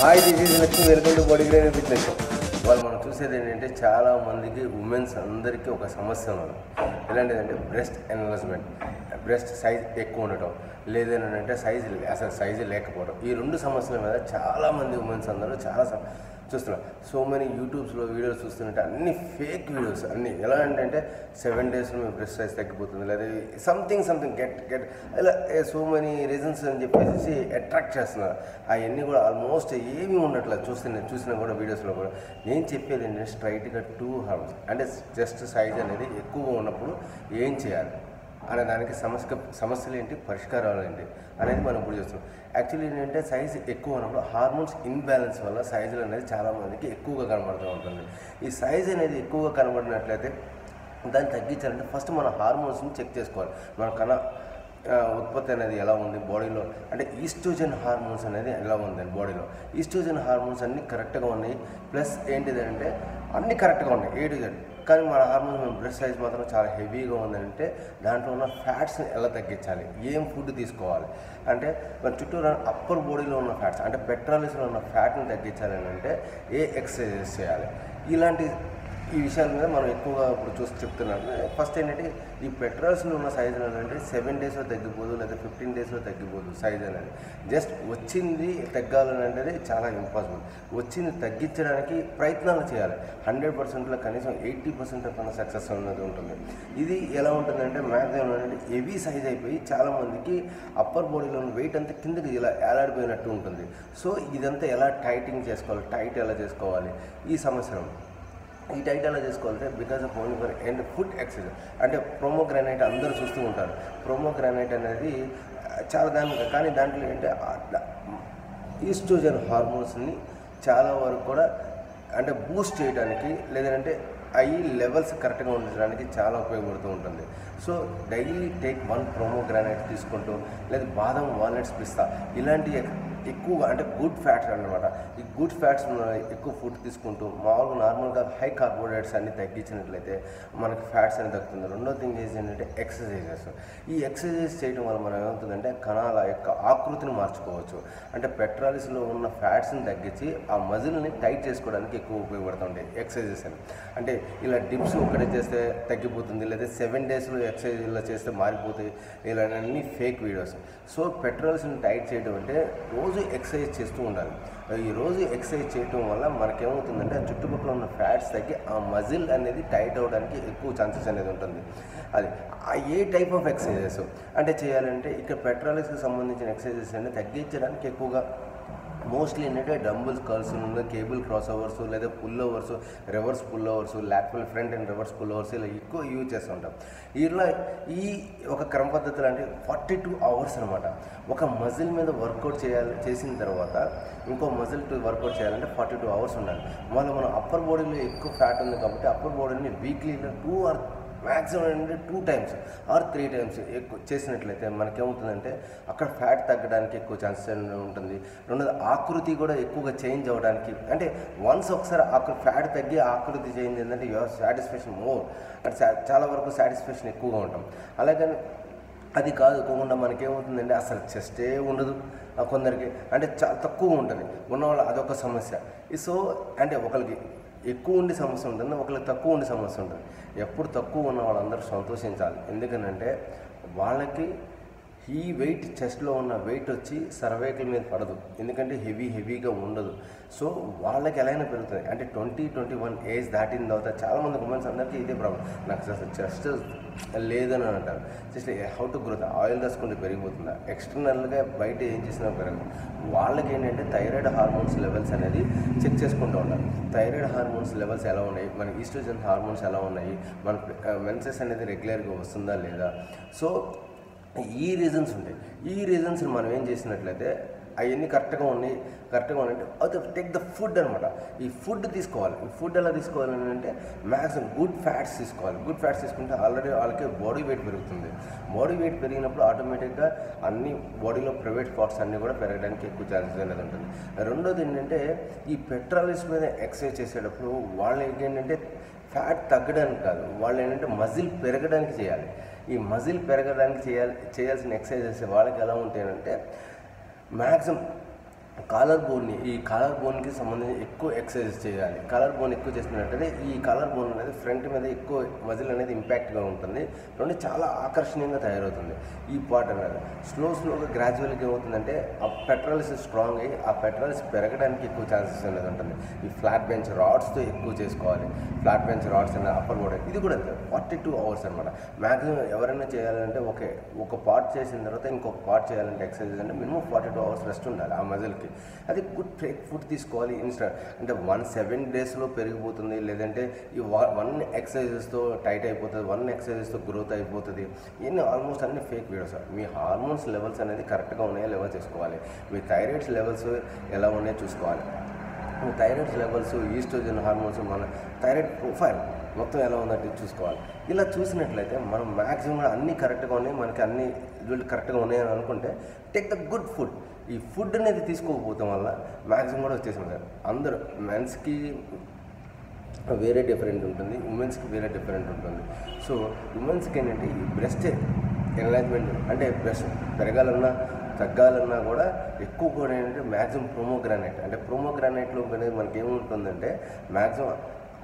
hi this is Lakshmi welcome to body grain fitness వాళ్ళు మనం చూసేది ఏంటంటే చాలా మందికి ఉమెన్స్ అందరికీ ఒక సమస్య ఉన్నది ఎలాంటిదంటే బ్రెస్ట్ ఎన్లాజ్మెంట్ బ్రెస్ట్ సైజ్ ఎక్కువ ఉండటం లేదంటే సైజ్ అసలు సైజు లేకపోవడం ఈ రెండు సమస్యల మీద చాలా మంది ఉమెన్స్ అందరూ చాలా సమ- చూస్తున్నారు సో మెనీ యూట్యూబ్స్లో వీడియోస్ చూస్తుంటే అన్ని ఫేక్ వీడియోస్ అన్ని ఎలా అంటే సెవెన్ డేస్లో మీ బ్రెస్ట్ సైజ్ తగ్గిపోతుంది లేదా సంథింగ్ సంథింగ్ గెట్ గెట్ ఇలా సో మెనీ రీజన్స్ అని చెప్పేసి అట్రాక్ట్ చేస్తున్నారు అవన్నీ కూడా ఆల్మోస్ట్ ఏమీ ఉండట్లేదు చూస్తున్నా చూసినా కూడా వీడియోస్లో కూడా నేను చెప్పేది ఏంటంటే స్ట్రైట్గా టూ హార్మ్స్ అంటే జస్ట్ సైజ్ అనేది ఎక్కువగా ఉన్నప్పుడు ఏం చేయాలి అనే దానికి సమస్య సమస్యలు ఏంటి పరిష్కారాలు ఏంటి అనేది మనం ఇప్పుడు చూస్తున్నాం యాక్చువల్లీ ఏంటంటే సైజ్ ఎక్కువ ఉన్నప్పుడు హార్మోన్స్ ఇన్బ్యాలెన్స్ వల్ల సైజులు అనేది చాలా మందికి ఎక్కువగా కనబడుతూ ఉంటుంది ఈ సైజ్ అనేది ఎక్కువగా కనబడినట్లయితే దాన్ని తగ్గించాలంటే ఫస్ట్ మన హార్మోన్స్ని చెక్ చేసుకోవాలి మన కణ ఆ, ఉత్పత్తి అనేది ఎలా ఉంది బాడీలో అంటే ఈస్ట్రోజన్ హార్మోన్స్ అనేది ఎలా ఉంది బాడీలో ఈస్ట్రోజన్ హార్మోన్స్ అన్నీ కరెక్ట్గా ఉన్నాయి ప్లస్ ఏంటిదంటే అన్నీ కరెక్ట్గా ఉన్నాయి ఏ టు జెడ్ కానీ మన హార్మోన్స్ మన బ్లడ్ సైజ్ మాత్రం చాలా హెవీగా ఉందంటే దాంట్లో ఉన్న ఫ్యాట్స్ని ఎలా తగ్గించాలి ఏం ఫుడ్ తీసుకోవాలి అంటే మన చుట్టూరు అప్పర్ బాడీలో ఉన్న ఫ్యాట్స్ అంటే పెట్రాలిస్లో ఉన్న ఫ్యాట్ని తగ్గించాలి అని అంటే ఏ ఎక్సర్సైజెస్ చేయాలి ఇలాంటి ఈ విషయాల మీద మనం ఎక్కువగా ఇప్పుడు చూసి చెప్తున్నాను ఫస్ట్ ఏంటంటే ఈ పెట్రోల్స్లో ఉన్న సైజ్ అనేది సెవెన్ డేస్లో తగ్గిపోదు లేదా ఫిఫ్టీన్ డేస్లో తగ్గిపోదు సైజ్ అనేది జస్ట్ వచ్చింది తగ్గాలని అనేది చాలా ఇంపాసిబుల్ వచ్చింది తగ్గించడానికి ప్రయత్నాలు చేయాలి హండ్రెడ్ పర్సెంట్లో కనీసం ఎయిటీ పర్సెంట్ కన్నా సక్సెస్ అనేది ఉంటుంది ఇది ఎలా ఉంటుందంటే మ్యాక్సిమం అనేది హెవీ సైజ్ అయిపోయి చాలామందికి అప్పర్ బాడీలో ఉన్న వెయిట్ అంతా కిందకి ఇలా ఏలాడిపోయినట్టు ఉంటుంది సో ఇదంతా ఎలా టైటింగ్ చేసుకోవాలి టైట్ ఎలా చేసుకోవాలి ఈ సమస్యలు ఈ డైట్ ఎలా చేసుకోవాలంటే because of only for and food exercise అంటే ప్రోమో గ్రానైట్ అందరూ చూస్తూ ఉంటారు ప్రోమో గ్రానైట్ అనేది ఆ, చాలా దాని కానీ దాంట్లో ఏంటంటే ఈస్ట్రోజన్ హార్మోన్స్ని చాలా వరకు కూడా అంటే బూస్ట్ చేయడానికి లేదంటే అవి లెవెల్స్ కరెక్ట్గా ఉంచడానికి చాలా ఉపయోగపడుతూ ఉంటుంది so daily take one pomegranate తీసుకుంటూ లేదా బాదం వాల్నట్స్ పిస్తా ఇలాంటి ఎక్- ఎక్కువగా అంటే గుడ్ ఫ్యాట్స్ అన్నమాట ఈ గుడ్ ఫ్యాట్స్ ఉన్న ఎక్కువ ఫుడ్ తీసుకుంటూ మామూలుగా నార్మల్గా హై కార్బోహైడ్రేట్స్ అన్ని తగ్గించినట్లయితే మనకి ఫ్యాట్స్ అనేది తగ్గుతుంది రెండో థింగ్ ఏంటంటే ఎక్సర్సైజెస్ ఈ ఎక్సర్సైజ్ చేయడం వల్ల మనం ఏమవుతుందంటే కణాల యొక్క ఆకృతిని మార్చుకోవచ్చు అంటే పెట్రాలిస్లో ఉన్న ఫ్యాట్స్ని తగ్గించి ఆ మజిల్ని టైట్ చేసుకోవడానికి ఎక్కువ ఉపయోగపడుతుంటాయి ఎక్సర్సైజెస్ అని అంటే ఇలా డిప్స్ ఒకటే చేస్తే తగ్గిపోతుంది లేదా సెవెన్ డేస్లో ఎక్సర్సైజ్ ఇలా చేస్తే మారిపోతాయి ఇలా అన్ని ఫేక్ వీడియోస్ సో పెట్రోల్స్ని టైట్ చేయడం అంటే రోజు ఎక్సర్సైజ్ చేస్తూ ఉండాలి ఈ రోజు ఎక్సర్సైజ్ చేయడం వల్ల మనకేమవుతుందంటే ఆ చుట్టుపక్కల ఉన్న ఫ్యాట్స్ తగ్గి ఆ మజిల్ అనేది టైట్ అవడానికి ఎక్కువ ఛాన్సెస్ అనేది ఉంటుంది అది ఆ ఏ టైప్ ఆఫ్ ఎక్సర్సైజెస్ అంటే చేయాలంటే ఇక్కడ పెట్రోలిక్స్కి సంబంధించిన ఎక్సర్సైజెస్ అనేది తగ్గించడానికి ఎక్కువగా మోస్ట్లీ ఏంటంటే డంబుల్స్ కర్ల్స్ ఉన్న కేబుల్ క్రాస్ ఓవర్స్ లేదా pullovers reverse pullovers lateral front and reverse pullovers ఇలా ఎక్కువ యూజ్ చేస్తుంటాం ఇలా ఈ ఒక క్రమ పద్ధతులు అంటే ఫార్టీ టూ అవర్స్ అనమాట ఒక మజిల్ మీద వర్కౌట్ చేయాలి చేసిన తర్వాత ఇంకో మజిల్ టు వర్కౌట్ చేయాలంటే ఫార్టీ టూ అవర్స్ ఉండాలి మళ్ళీ మనం అప్పర్ బాడీలో ఎక్కువ ఫ్యాట్ ఉంది కాబట్టి అప్పర్ బాడీని వీక్లీలో టూ ఆర్ మ్యాక్సిమం ఏంటంటే two times or three times ఎక్కువ చేసినట్లయితే మనకేమవుతుందంటే అక్కడ ఫ్యాట్ తగ్గడానికి ఎక్కువ ఛాన్సెస్ ఉంటుంది రెండోది ఆకృతి కూడా ఎక్కువగా చేంజ్ అవ్వడానికి అంటే వన్స్ ఒకసారి ఆకృతి ఫ్యాట్ తగ్గి ఆకృతి చేంజ్ ఏంటంటే యువర్ సాటిస్ఫాక్షన్ మోర్ అంటే చా- చాలా వరకు సాటిస్ఫాక్షన్ ఎక్కువగా ఉంటాం అలాగని అది కాదు కాకుండా మనకేమవుతుందంటే అసలు చెస్టే ఉండదు ఆ కొందరికి అంటే చాలా తక్కువ ఉంటుంది ఉన్నవాళ్ళు అదొక సమస్య ఈ సో అంటే ఒకరికి ఎక్కువ ఉండే సమస్య ఉంటుంది ఒకరికి తక్కువ ఉండే సమస్య ఉంటుంది ఎప్పుడు తక్కువ ఉన్న వాళ్ళందరూ సంతోషించాలి ఎందుకనంటే వాళ్ళకి ఈ వెయిట్ చెస్ట్లో ఉన్న వెయిట్ వచ్చి సర్వైకల్ మీద పడదు ఎందుకంటే హెవీ హెవీగా ఉండదు సో వాళ్ళకి ఎలా అయినా పెరుగుతుంది అంటే ట్వంటీ ట్వంటీ వన్ ఏజ్ దాటిన తర్వాత చాలామంది ఉమెన్స్ అందరికీ ఇదే ప్రాబ్లం నాకు అసలు చెస్ట్ లేదని అంటారు just how to growth oil రాసుకుంటే పెరిగిపోతుందా ఎక్స్టర్నల్గా బయట ఏం చేసినా పెరగదు వాళ్ళకి ఏంటంటే థైరాయిడ్ హార్మోన్స్ లెవెల్స్ అనేది చెక్ చేసుకుంటూ ఉండాలి థైరాయిడ్ హార్మోన్స్ లెవెల్స్ ఎలా ఉన్నాయి మన ఈస్ట్రోజన్ హార్మోన్స్ ఎలా ఉన్నాయి మన మెన్సెస్ అనేది రెగ్యులర్గా వస్తుందా లేదా సో ఈ రీజన్స్ ఉంటాయి ఈ రీజన్స్ మనం ఏం చేసినట్లయితే అవన్నీ కరెక్ట్గా ఉన్నాయి కరెక్ట్గా ఉన్నాయంటే అది టేక్ ద ఫుడ్ అనమాట ఈ ఫుడ్ తీసుకోవాలి ఈ ఫుడ్ ఎలా తీసుకోవాలి అని అంటే మ్యాక్సిమం గుడ్ ఫ్యాట్స్ తీసుకోవాలి గుడ్ ఫ్యాట్స్ తీసుకుంటే ఆల్రెడీ వాళ్ళకి బాడీ వెయిట్ పెరుగుతుంది బాడీ వెయిట్ పెరిగినప్పుడు ఆటోమేటిక్గా అన్ని బాడీలో ప్రైవేట్ పార్ట్స్ అన్నీ కూడా పెరగడానికి ఎక్కువ ఛాన్సెస్ అనేది ఉంటుంది రెండోది ఏంటంటే ఈ పెట్రాలిస్ మీద ఎక్సర్సైజ్ చేసేటప్పుడు వాళ్ళు ఏంటంటే ఫ్యాట్ తగ్గడానికి కాదు వాళ్ళు ఏంటంటే మజిల్ పెరగడానికి చేయాలి ఈ మజిల్ పెరగడానికి చేయాలి చేయాల్సిన ఎక్సర్సైజెస్ వాళ్ళకి ఎలా ఉంటాయంటే మ్యాక్సిమం కాలర్ బోన్ని ఈ కాలర్ బోన్కి సంబంధించి ఎక్కువ ఎక్సర్సైజ్ చేయాలి కాలర్ బోన్ ఎక్కువ చేసినట్టయితే ఈ కాలర్ బోన్ అనేది ఫ్రంట్ మీద ఎక్కువ మజిల్ అనేది ఇంపాక్ట్గా ఉంటుంది రెండు చాలా ఆకర్షణీయంగా తయారవుతుంది ఈ పార్ట్ అనేది స్లో స్లోగా గ్రాడ్యువల్గా ఏమవుతుందంటే ఆ పెట్రోల్స్ స్ట్రాంగ్ అయ్యి ఆ పెట్రోల్స్ పెరగడానికి ఎక్కువ ఛాన్సెస్ అనేది ఉంటుంది ఈ ఫ్లాట్ బెంచ్ రాడ్స్తో ఎక్కువ చేసుకోవాలి ఫ్లాట్ బెంచ్ రాడ్స్ అనేది అప్పర్ కూడా ఇది కూడా అంతే ఫార్టీ టూ అవర్స్ అనమాట మ్యాక్సిమం ఎవరైనా చేయాలంటే ఒకే ఒక పార్ట్ చేసిన తర్వాత ఇంకొక పార్ట్ చేయాలంటే ఎక్సర్సైజ్ అంటే minimum forty two hours rest ఉండాలి ఆ మజిల్కి అది గుడ్ బ్రేక్ ఫుడ్ తీసుకోవాలి ఇన్స్టా అంటే వన్ సెవెన్ డేస్లో పెరిగిపోతుంది లేదంటే ఈ వన్ ఎక్సర్సైజెస్తో టైట్ అయిపోతుంది వన్ ఎక్సర్సైజెస్తో గ్రోత్ అయిపోతుంది ఇవన్నీ ఆల్మోస్ట్ అన్ని ఫేక్ వీడియోస్ మీ హార్మోన్స్ లెవెల్స్ అనేది కరెక్ట్గా ఉన్నాయో లెవెల్ చేసుకోవాలి మీ థైరాయిడ్స్ లెవెల్స్ ఎలా ఉన్నాయో చూసుకోవాలి మీ థైరాయిడ్స్ లెవెల్స్ ఈస్ట్రోజన్ హార్మోన్స్ మన థైరాయిడ్ ప్రొఫైల్ మొత్తం ఎలా ఉందంటే చూసుకోవాలి ఇలా చూసినట్లయితే మనం మ్యాక్సిమం అన్నీ కరెక్ట్గా ఉన్నాయి మనకి అన్ని రిజల్ట్ కరెక్ట్గా ఉన్నాయని అనుకుంటే టేక్ ద గుడ్ ఫుడ్ ఈ ఫుడ్ అనేది తీసుకోకపోవడం వల్ల మ్యాక్సిమం కూడా వచ్చేసింది అందరూ మెన్స్కి వేరే డిఫరెంట్ ఉంటుంది ఉమెన్స్కి వేరే డిఫరెంట్ ఉంటుంది సో ఉమెన్స్కి ఏంటంటే ఈ బ్రెస్ట్ ఎన్లాజ్మెంట్ అంటే బ్రెస్ట్ పెరగాలన్నా తగ్గాలన్నా కూడా ఎక్కువ కూడా ఏంటంటే మ్యాక్సిమం ప్రోమోగ్రానైట్ అంటే ప్రోమోగ్రానైట్లో అనేది మనకి ఏముంటుందంటే మ్యాక్సిమం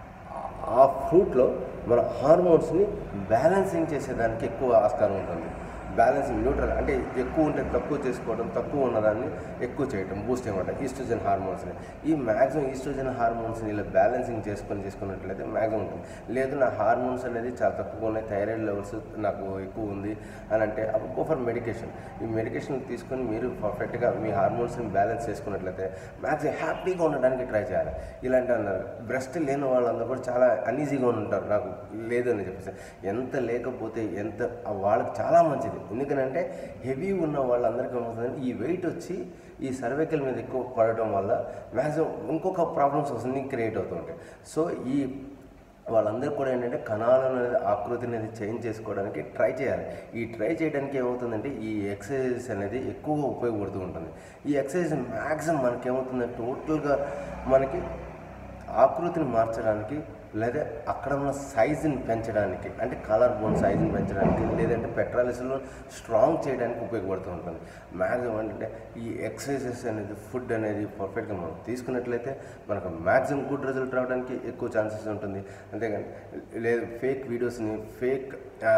ఆ ఫ్రూట్లో మన హార్మోన్స్ని బ్యాలెన్సింగ్ చేసేదానికి ఎక్కువ ఆస్కారం ఉంటుంది బ్యాలెన్సింగ్ న్యూట్రల్ అంటే ఎక్కువ ఉంటే తక్కువ చేసుకోవడం తక్కువ ఉన్నదాన్ని ఎక్కువ చేయడం బూస్ట్ చేయమాట ఈస్ట్రోజన్ హార్మోన్స్ని ఈ మ్యాక్సిమం ఈస్ట్రోజన్ హార్మోన్స్ని ఇలా బ్యాలెన్సింగ్ చేసుకొని చేసుకున్నట్లయితే మ్యాక్సిమం ఉంటుంది లేదు నా హార్మోన్స్ అనేది చాలా తక్కువ ఉన్నాయి థైరాయిడ్ లెవెల్స్ నాకు ఎక్కువ ఉంది అని అంటే అప్పుడు గో ఫర్ మెడికేషన్ ఈ మెడికేషన్ తీసుకొని మీరు పర్ఫెక్ట్గా మీ హార్మోన్స్ని బ్యాలెన్స్ చేసుకున్నట్లయితే మ్యాక్సిమం హ్యాపీగా ఉండడానికి ట్రై చేయాలి ఇలాంటి అన్నారు బ్రెస్ట్ లేని వాళ్ళందరూ కూడా చాలా అన్ఈజీగా ఉంటారు నాకు లేదని చెప్పేసి ఎంత లేకపోతే ఎంత వాళ్ళకి చాలా మంచిది ఎందుకనంటే హెవీ ఉన్న వాళ్ళందరికీ ఏమవుతుందంటే ఈ వెయిట్ వచ్చి ఈ సర్వైకల్ మీద ఎక్కువ పడటం వల్ల మ్యాక్సిమం ఇంకొక ప్రాబ్లమ్స్ వస్తుంది క్రియేట్ అవుతుంటాయి సో ఈ వాళ్ళందరూ కూడా ఏంటంటే కణాలను అనేది ఆకృతి అనేది చేంజ్ చేసుకోవడానికి ట్రై చేయాలి ఈ ట్రై చేయడానికి ఏమవుతుందంటే ఈ ఎక్సర్సైజెస్ అనేది ఎక్కువగా ఉపయోగపడుతూ ఉంటుంది ఈ ఎక్సర్సైజ్ మ్యాక్సిమం మనకి ఏమవుతుందంటే టోటల్గా మనకి ఆకృతిని మార్చడానికి లేదా అక్కడ ఉన్న సైజుని పెంచడానికి అంటే కలర్ బోన్ సైజుని పెంచడానికి లేదంటే పెట్రాలిస్లో స్ట్రాంగ్ చేయడానికి ఉపయోగపడుతూ ఉంటుంది మ్యాక్సిమం ఏంటంటే ఈ ఎక్సర్సైజెస్ అనేది ఫుడ్ అనేది పర్ఫెక్ట్గా మనం తీసుకున్నట్లయితే మనకు మ్యాక్సిమం గుడ్ రిజల్ట్ రావడానికి ఎక్కువ ఛాన్సెస్ ఉంటుంది అంతేగాని లేదు ఫేక్ వీడియోస్ని ఫేక్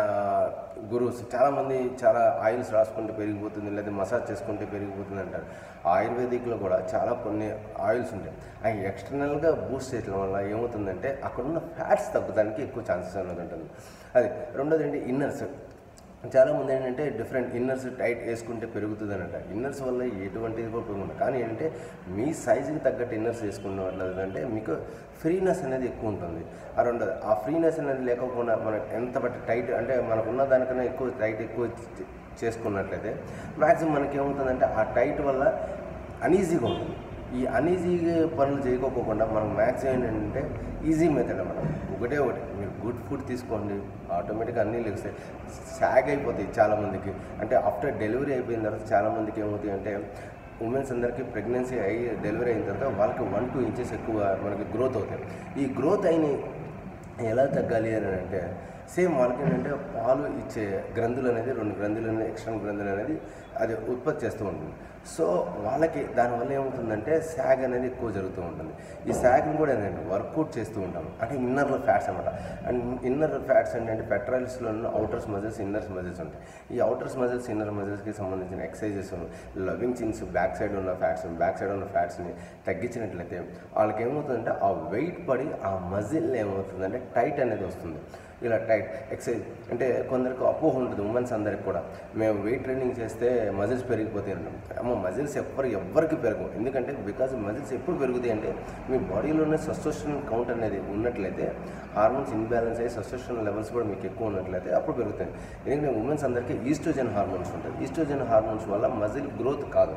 గురువుస్ చాలామంది చాలా ఆయిల్స్ రాసుకుంటే పెరిగిపోతుంది లేదా మసాజ్ చేసుకుంటే పెరిగిపోతుంది అంటారు ఆయుర్వేదిక్లో కూడా చాలా కొన్ని ఆయిల్స్ ఉంటాయి అవి ఎక్స్టర్నల్గా బూస్ట్ చేయడం వల్ల ఏమవుతుందంటే అక్కడున్న ఫ్యాట్స్ తగ్గడానికి ఎక్కువ ఛాన్సెస్ అనేది ఉంటుంది అది రెండోది ఏంటి ఇన్నర్స్ చాలామంది ఏంటంటే డిఫరెంట్ ఇన్నర్స్ టైట్ వేసుకుంటే పెరుగుతుంది అనట ఇన్నర్స్ వల్ల ఎటువంటిది కూడా ఉపయోగం కానీ ఏంటంటే మీ సైజుకి తగ్గట్టు ఇన్నర్స్ వేసుకున్న వల్ల అంటే మీకు ఫ్రీనెస్ అనేది ఎక్కువ ఉంటుంది ఆ రెండోది ఆ ఫ్రీనెస్ అనేది లేకపోకుండా మనకు ఎంత బట్టి టైట్ అంటే మనకున్న దానికన్నా ఎక్కువ టైట్ ఎక్కువ చే- చేసుకున్నట్లయితే మ్యాక్సిమం మనకి ఏమవుతుందంటే ఆ టైట్ వల్ల అనీజీగా ఉంటుంది ఈ అనీజీ పనులు చేయకోకుండా మనం మ్యాక్సిమం ఏంటంటే ఈజీ మెథడ్ అన్నమాట ఒకటే ఒకటి మీరు గుడ్ ఫుడ్ తీసుకోండి ఆటోమేటిక్గా అన్నీ లెగిస్తాయి సాగ్ అయిపోతాయి చాలామందికి అంటే ఆఫ్టర్ డెలివరీ అయిపోయిన తర్వాత చాలామందికి ఏమవుతాయి అంటే ఉమెన్స్ అందరికీ ప్రెగ్నెన్సీ అయ్యి డెలివరీ అయిన తర్వాత వాళ్ళకి వన్ టూ ఇంచెస్ ఎక్కువ మనకి గ్రోత్ అవుతాయి ఈ గ్రోత్ అయిన ఎలా తగ్గాలి అని అంటే సేమ్ వాళ్ళకి ఏంటంటే పాలు ఇచ్చే గ్రంథులు అనేది రెండు గ్రంథులు అనేది ఎక్స్టర్నల్ గ్రంథులు అనేది అది ఉత్పత్తి చేస్తూ ఉంటుంది సో వాళ్ళకి దానివల్ల ఏమవుతుందంటే శాగ్ అనేది ఎక్కువ జరుగుతూ ఉంటుంది ఈ శాగ్ని కూడా ఏంటంటే వర్కౌట్ చేస్తూ ఉంటాం అంటే ఇన్నర్లో ఫ్యాట్స్ అనమాట అండ్ ఇన్నర్ ఫ్యాట్స్ ఏంటంటే పెట్రాయిల్స్లో ఉన్న అవుటర్స్ మజిల్స్ ఇన్నర్స్ మజిల్స్ ఉంటాయి ఈ అవుటర్స్ మజిల్స్ ఇన్నర్ మజిల్స్కి సంబంధించిన exercises loving chins back side ఉన్న ఫ్యాట్స్ బ్యాక్ సైడ్ ఉన్న ఫ్యాట్స్ని తగ్గించినట్లయితే వాళ్ళకి ఏమవుతుందంటే ఆ వెయిట్ పడి ఆ మజిల్ ఏమవుతుందంటే టైట్ అనేది వస్తుంది ఇలా టైట్ ఎక్సైజ్ అంటే కొందరికి అపోహ ఉంటుంది ఉమెన్స్ అందరికి కూడా మేము వెయిట్ ట్రైనింగ్ చేస్తే మజిల్స్ పెరిగిపోతాయి అంటాం అమ్మ మజిల్స్ ఎవ్వరు ఎవ్వరికి పెరగవు ఎందుకంటే బికాజ్ మజిల్స్ ఎప్పుడు పెరుగుతాయి అంటే మీ బాడీలోనే సస్టోషన్ కౌంట్ అనేది ఉన్నట్లయితే హార్మోన్స్ ఇన్బ్యాలెన్స్ అయ్యి సస్టోషన్ లెవెల్స్ కూడా మీకు ఎక్కువ ఉన్నట్లయితే అప్పుడు పెరుగుతాయి ఎందుకంటే ఉమెన్స్ అందరికీ ఈస్ట్రోజన్ హార్మోన్స్ ఉంటాయి ఈస్ట్రోజన్ హార్మోన్స్ వల్ల మజిల్ గ్రోత్ కాదు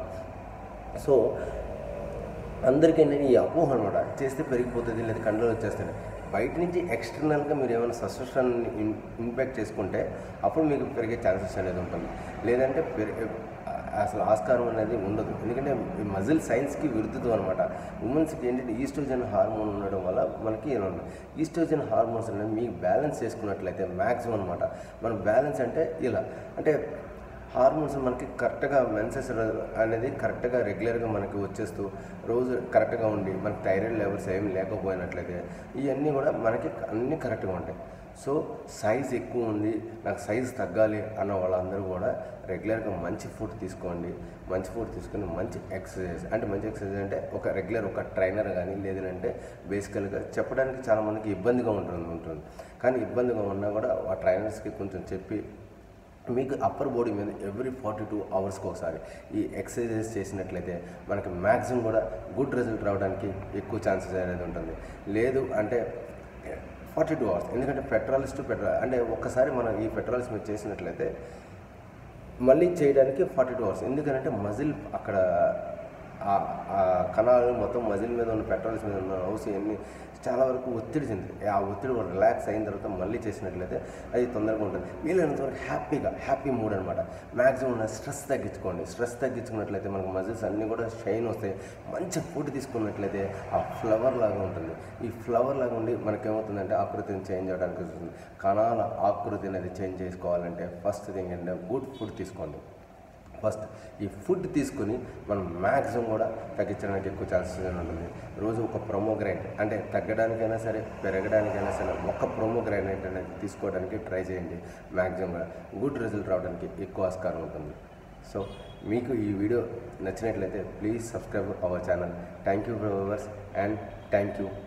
సో అందరికీ నేను ఈ అపోహ అనమాట చేస్తే పెరిగిపోతుంది లేదా కంట్రోల్ వచ్చేస్తుంది బయట నుంచి ఎక్స్టర్నల్గా మీరు ఏమైనా సస్టెషన్ ఇంపాక్ట్ చేసుకుంటే అప్పుడు మీకు పెరిగే ఛాన్సెస్ అనేది ఉంటుంది లేదంటే పెరి- అసలు ఆస్కారం అనేది ఉండదు ఎందుకంటే ఈ మజిల్ సైన్స్కి విరుద్ధం అనమాట ఉమెన్స్కి ఏంటంటే ఈస్ట్రోజన్ హార్మోన్ ఉండడం వల్ల మనకి ఇలా ఉంటుంది ఈస్ట్రోజన్ హార్మోన్స్ అనేది మీకు బ్యాలెన్స్ చేసుకున్నట్లయితే మ్యాక్సిమం అనమాట మనం బ్యాలెన్స్ అంటే ఇలా అంటే హార్మోన్స్ మనకి కరెక్ట్గా మెన్సెస్ అనేది కరెక్ట్గా రెగ్యులర్గా మనకి వచ్చేస్తూ రోజు కరెక్ట్గా ఉండి మనకి థైరాయిడ్ లెవెల్స్ ఏమి లేకపోయినట్లయితే ఇవన్నీ కూడా మనకి అన్నీ కరెక్ట్గా ఉంటాయి సో సైజ్ ఎక్కువ ఉంది నాకు సైజ్ తగ్గాలి అన్న వాళ్ళందరూ కూడా రెగ్యులర్గా మంచి ఫుడ్ తీసుకోండి మంచి ఫుడ్ తీసుకుని మంచి ఎక్సర్సైజ్ అంటే మంచి ఎక్సర్సైజ్ అంటే ఒక రెగ్యులర్ ఒక ట్రైనర్ కానీ లేదంటే బేసికల్గా చెప్పడానికి చాలామందికి ఇబ్బందిగా ఉంటుంది ఉంటుంది కానీ ఇబ్బందిగా ఉన్నా కూడా ఆ ట్రైనర్స్కి కొంచెం చెప్పి మీకు అప్పర్ బాడీ మీద ఎవ్రీ ఫార్టీ టూ అవర్స్కి ఒకసారి ఈ ఎక్సర్సైజెస్ చేసినట్లయితే మనకి మ్యాక్సిమం కూడా గుడ్ రిజల్ట్ రావడానికి ఎక్కువ ఛాన్సెస్ అనేది ఉంటుంది లేదు అంటే ఫార్టీ టూ అవర్స్ ఎందుకంటే పెట్రోల్స్ టు పెట్రోల్ అంటే ఒక్కసారి మనం ఈ పెట్రోల్స్ మీద చేసినట్లయితే మళ్ళీ చేయడానికి ఫార్టీ టూ అవర్స్ ఎందుకంటే మజిల్ అక్కడ ఆ- ఆ కణాలు మొత్తం మజిల్ మీద ఉన్న పెట్రోల్స్ మీద ఉన్న హౌస్ ఇవన్నీ చాలా వరకు ఒత్తిడి చెంది ఆ ఒత్తిడి రిలాక్స్ అయిన తర్వాత మళ్ళీ చేసినట్లయితే అది తొందరగా ఉంటుంది వీలైనంత వరకు హ్యాపీగా హ్యాపీ మూడ్ అనమాట మ్యాక్సిమం ఉన్న స్ట్రెస్ తగ్గించుకోండి స్ట్రెస్ తగ్గించుకున్నట్లయితే మనకు మజిల్స్ అన్నీ కూడా షైన్ వస్తాయి మంచి ఫుడ్ తీసుకున్నట్లయితే ఆ ఫ్లవర్ లాగా ఉంటుంది ఈ ఫ్లవర్ లాగా ఉండి మనకేమవుతుందంటే ఆకృతిని చేంజ్ అవడానికి వస్తుంది కణాల ఆకృతి అనేది చేంజ్ చేసుకోవాలంటే ఫస్ట్ థింగ్ ఏంటంటే గుడ్ ఫుడ్ తీసుకోండి ఫస్ట్ ఈ ఫుడ్ తీసుకుని మనం మ్యాక్సిమం కూడా తగ్గించడానికి ఎక్కువ ఛాన్సెస్ ఉంటుంది రోజు ఒక ప్రొమోగ్రైట్ అంటే తగ్గడానికైనా సరే పెరగడానికైనా సరే ఒక ప్రొమోగ్రైనైట్ అనేది తీసుకోవడానికి ట్రై చేయండి మ్యాక్సిమం కూడా గుడ్ రిజల్ట్ రావడానికి ఎక్కువ ఆస్కారం ఉంటుంది సో మీకు ఈ వీడియో నచ్చినట్లయితే please subscribe our channel thank you viewers and thank you